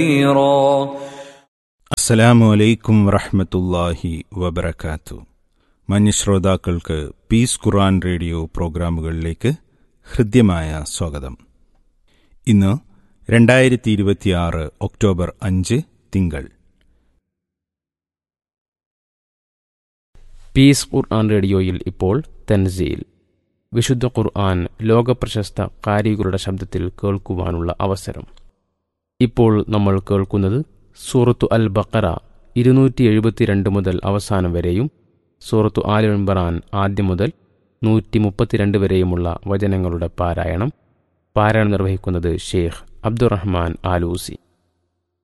كثيرا അസ്സലാമു അലൈക്കും വറഹ്മത്തുള്ളാഹി വബറകാത്തു മാന്യശ്രോതാക്കൾക്ക് പീസ് ഖുർആൻ റേഡിയോ പ്രോഗ്രാമുകളിലേക്ക് ഹൃദ്യമായ സ്വാഗതം ഇന്ന് രണ്ടായിരത്തി ഇരുപത്തിയാറ് ഒക്ടോബർ അഞ്ച് തിങ്കൾ പീസ് ഖുർആൻ റേഡിയോയിൽ ഇപ്പോൾ തൻസീൽ വിശുദ്ധ ഖുർആൻ ലോകപ്രശസ്ത കാരികളുടെ ശബ്ദത്തിൽ കേൾക്കുവാനുള്ള അവസരം ഇപ്പോൾ നമ്മൾ കേൾക്കുന്നത് സൂറത്തു അൽ ബക്കറ ഇരുന്നൂറ്റി എഴുപത്തിരണ്ട് മുതൽ അവസാനം വരെയും സൂറത്തു ആൽ ഇംബറാൻ ആദ്യം മുതൽ നൂറ്റി മുപ്പത്തിരണ്ട് വരെയുമുള്ള വചനങ്ങളുടെ പാരായണം പാരായണം നിർവഹിക്കുന്നത് ഷെയ്ഖ് അബ്ദുറഹ്മാൻ ആലൂസി